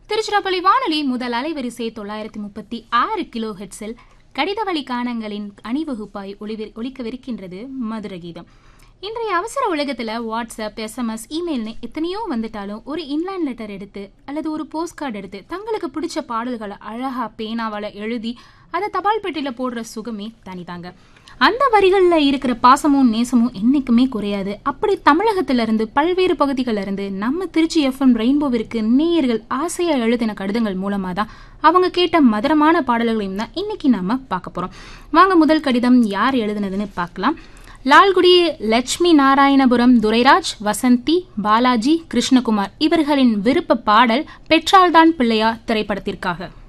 திருச்சிராப்பள்ளி வானொலி முதல் அலைவரிசை தொள்ளாயிரத்தி முப்பத்தி ஆறு கிலோ ஹெட்ஸில் கடிதவழி காணங்களின் அணிவகுப்பாய் ஒளிவி ஒலிக்கவிருக்கின்றது மதுர கீதம் இன்றைய அவசர உலகத்துல வாட்ஸ்அப் எஸ்எம்எஸ் இமெயில்னு எத்தனையோ வந்துட்டாலும் ஒரு இன்லைன் லெட்டர் எடுத்து அல்லது ஒரு போஸ்ட் கார்டு எடுத்து தங்களுக்கு பிடிச்ச பாடல்களை அழகா பேனாவால எழுதி அதை தபால் பெட்டியில போடுற சுகமே தனிதாங்க அந்த வரிகளில் இருக்கிற பாசமும் நேசமும் என்னைக்குமே குறையாது அப்படி தமிழகத்துல இருந்து பல்வேறு பகுதிகளில் இருந்து நம்ம திருச்சி எஃப்எம் ரெயின்போவிற்கு நேயர்கள் ஆசையா எழுதின கடிதங்கள் மூலமா தான் அவங்க கேட்ட மதுரமான பாடல்களையும் தான் இன்னைக்கு நாம பார்க்க போறோம் வாங்க முதல் கடிதம் யார் எழுதுனதுன்னு பார்க்கலாம் லால்குடி லட்சுமி நாராயணபுரம் துரைராஜ் வசந்தி பாலாஜி கிருஷ்ணகுமார் இவர்களின் விருப்ப பாடல் பெற்றால்தான் பிள்ளையா திரைப்படத்திற்காக